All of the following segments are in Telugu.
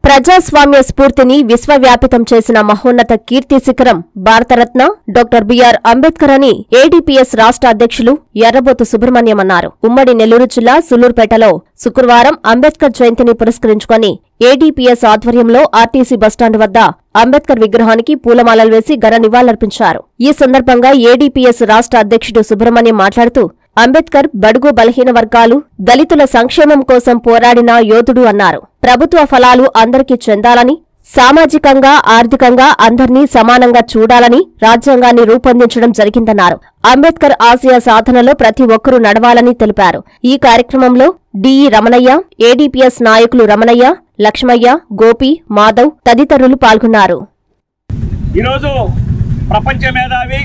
ప్రజాస్వామ్య స్ఫూర్తిని విశ్వవ్యాపితం చేసిన మహోన్నత కీర్తి శిఖరం భారతరత్న డాక్టర్ బిఆర్ అంబేద్కర్ అని ఏడీపీఎస్ రాష్ట్ర అధ్యక్షులు ఎర్రబోతు సుబ్రహ్మణ్యం అన్నారు ఉమ్మడి నెల్లూరు జిల్లా సులూర్పేటలో శుక్రవారం అంబేద్కర్ జయంతిని పురస్కరించుకొని ఏడీపీఎస్ ఆధ్వర్యంలో ఆర్టీసీ బస్టాండ్ వద్ద అంబేద్కర్ విగ్రహానికి పూలమాలలు వేసి ఘన నివాళులర్పించారు ఈ సందర్భంగా ఏడీపీఎస్ రాష్ట్ర అధ్యక్షుడు సుబ్రహ్మణ్యం మాట్లాడుతూ అంబేద్కర్ బడుగు బలహీన వర్గాలు దళితుల సంక్షేమం కోసం పోరాడిన యోధుడు అన్నారు ప్రభుత్వ ఫలాలు అందరికీ చెందాలని సామాజికంగా ఆర్థికంగా అందర్నీ సమానంగా చూడాలని రాజ్యాంగాన్ని రూపొందించడం జరిగిందన్నారు అంబేద్కర్ ఆశయ సాధనలో ప్రతి ఒక్కరూ నడవాలని తెలిపారు ఈ కార్యక్రమంలో డిఈ రమణయ్య ఏడీపీఎస్ నాయకులు రమణయ్య లక్ష్మయ్య గోపి మాధవ్ తదితరులు పాల్గొన్నారు ఈరోజు ప్రపంచ మేధావి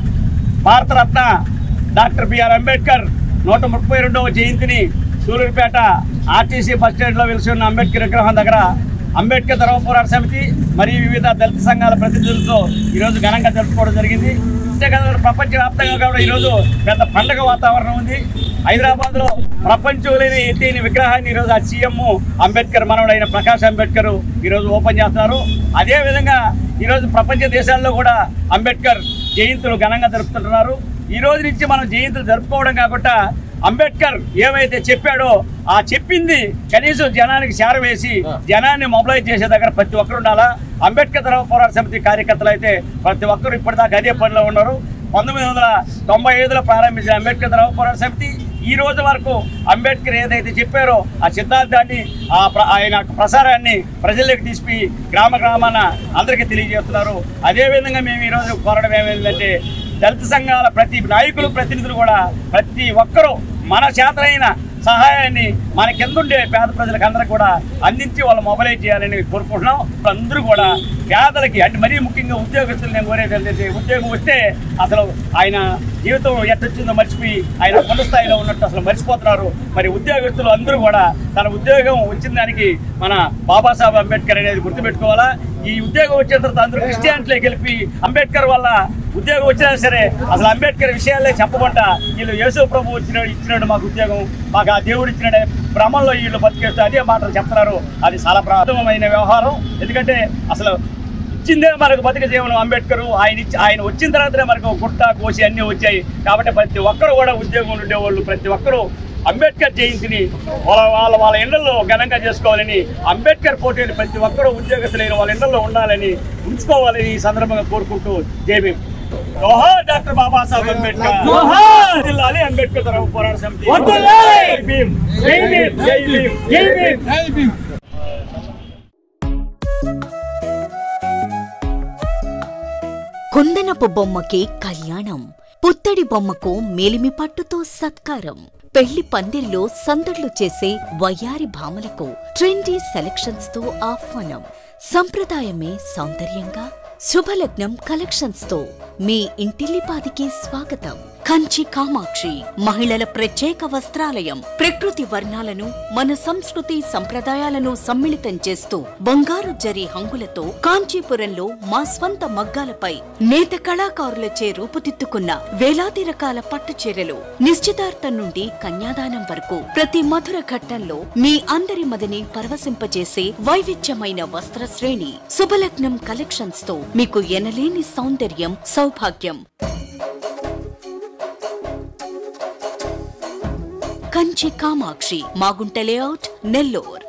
భారతరత్న డాక్టర్ బిఆర్ అంబేద్కర్ నూట ముప్పై రెండవ జయంతిని సూలూరుపేట ఆర్టీసీ బస్ స్టాండ్లో వెలిసి ఉన్న అంబేద్కర్ విగ్రహం దగ్గర అంబేద్కర్ ధర్మ పోరాట సమితి మరియు వివిధ దళిత సంఘాల ప్రతినిధులతో ఈరోజు ఘనంగా జరుపుకోవడం జరిగింది అంతేకాదు ప్రపంచవ్యాప్తంగా కూడా ఈరోజు పెద్ద పండగ వాతావరణం ఉంది హైదరాబాద్లో ప్రపంచం లేని ఎత్తైన విగ్రహాన్ని ఈరోజు ఆ సీఎం అంబేద్కర్ మనవడైన ప్రకాష్ అంబేద్కర్ ఈరోజు ఓపెన్ చేస్తున్నారు అదేవిధంగా ఈరోజు ప్రపంచ దేశాల్లో కూడా అంబేద్కర్ జయంతులు ఘనంగా జరుపుతుంటున్నారు ఈ రోజు నుంచి మనం జయంతులు జరుపుకోవడం కాకుండా అంబేద్కర్ ఏమైతే చెప్పాడో ఆ చెప్పింది కనీసం జనానికి చేరవేసి జనాన్ని మొబిలైజ్ చేసే దగ్గర ప్రతి ఒక్కరు ఉండాలా అంబేద్కర్ ధర్మ పోరాట సమితి కార్యకర్తలు అయితే ప్రతి ఒక్కరు ఇప్పటిదాకా అదే పనిలో ఉన్నారు పంతొమ్మిది వందల తొంభై ఐదులో ప్రారంభించిన అంబేద్కర్ ధర్మ పోరాట సమితి ఈ రోజు వరకు అంబేద్కర్ ఏదైతే చెప్పారో ఆ సిద్ధాంతాన్ని ఆ ప్ర- ఆయన ప్రసారాన్ని ప్రజల్లోకి తీసుకుని గ్రామ గ్రామాన అందరికీ తెలియజేస్తున్నారు అదేవిధంగా మేము ఈరోజు కోరడం ఏమైందంటే దళిత సంఘాల ప్రతి నాయకులు ప్రతినిధులు కూడా ప్రతి ఒక్కరూ మన చేతనైన సహాయాన్ని మన కింద ఉండే పేద ప్రజలకు అందరికి కూడా అందించి వాళ్ళు మొబైలైజ్ చేయాలని కోరుకుంటున్నాం అందరూ కూడా పేదలకి అంటే మరీ ముఖ్యంగా ఉద్యోగస్తులు నేను కోరేది ఏంటంటే ఉద్యోగం వస్తే అసలు ఆయన జీవితం ఎట్టొచ్చిందో మర్చిపోయి ఆయన కొండ స్థాయిలో ఉన్నట్టు అసలు మర్చిపోతున్నారు మరి ఉద్యోగస్తులు అందరూ కూడా తన ఉద్యోగం వచ్చిన దానికి మన బాబాసాహెబ్ అంబేద్కర్ అనేది గుర్తుపెట్టుకోవాలా ఈ ఉద్యోగం వచ్చిన తర్వాత అందరూ క్రిస్టియానిటీలోకి వెళ్ళి అంబేద్కర్ వల్ల ఉద్యోగం వచ్చినా సరే అసలు అంబేద్కర్ విషయాలే చెప్పకుండా వీళ్ళు యేసు ప్రభు వచ్చినాడు ఇచ్చినాడు మాకు ఉద్యోగం మాకు ఆ దేవుడు ఇచ్చినాడు భ్రమంలో వీళ్ళు బతికేస్తూ అదే మాటలు చెప్తున్నారు అది చాలా ప్రాథమికమైన వ్యవహారం ఎందుకంటే అసలు ఇచ్చిందే మనకు బతిక జీవనం అంబేద్కర్ ఆయన ఇచ్చి ఆయన వచ్చిన తర్వాతనే మనకు గుట్ట కోసి అన్నీ వచ్చాయి కాబట్టి ప్రతి ఒక్కరు కూడా ఉద్యోగంలో ఉండేవాళ్ళు ప్రతి ఒక్కరూ అంబేద్కర్ జయంతిని వాళ్ళ వాళ్ళ వాళ్ళ ఇళ్లలో ఘనంగా చేసుకోవాలని అంబేద్కర్ పోటీని ప్రతి ఒక్కరూ ఉద్యోగస్తులైన వాళ్ళ ఇళ్లలో ఉండాలని ఉంచుకోవాలని ఈ సందర్భంగా కోరుకుంటూ జేబీ జోహార్ డాక్టర్ బాబాసాహెబ్ అంబేద్కర్ జోహార్ జిల్లాలి అంబేద్కర్ తరఫు పోరాట సమితి జై భీమ్ జై భీమ్ జై భీమ్ జై భీమ్ కుందనపు బొమ్మకి కళ్యాణం పుత్తడి బొమ్మకు మేలిమి పట్టుతో సత్కారం పెళ్లి పందిరిలో సందడ్లు చేసే వయ్యారి భామలకు ట్రెండీ సెలక్షన్స్ తో ఆహ్వానం సంప్రదాయమే సౌందర్యంగా శుభలగ్నం కలెక్షన్స్ తో మీ ఇంటిల్లిపాదికి స్వాగతం కంచి కామాక్షి మహిళల ప్రత్యేక వస్త్రాలయం ప్రకృతి వర్ణాలను మన సంస్కృతి సంప్రదాయాలను సమ్మిళితం చేస్తూ బంగారు జరి హంగులతో కాంచీపురంలో మా స్వంత మగ్గాలపై నేత కళాకారులచే రూపుదిద్దుకున్న వేలాది రకాల పట్టు చీరలు నిశ్చితార్థం నుండి కన్యాదానం వరకు ప్రతి మధుర ఘట్టంలో మీ అందరి మదిని పరవశింపజేసే వైవిధ్యమైన వస్త్ర శ్రేణి శుభలగ్నం కలెక్షన్స్ తో మీకు ఎనలేని సౌందర్యం సౌభాగ్యం కంచి కామాక్షి మాగుంట లేఅవుట్ నెల్లూర్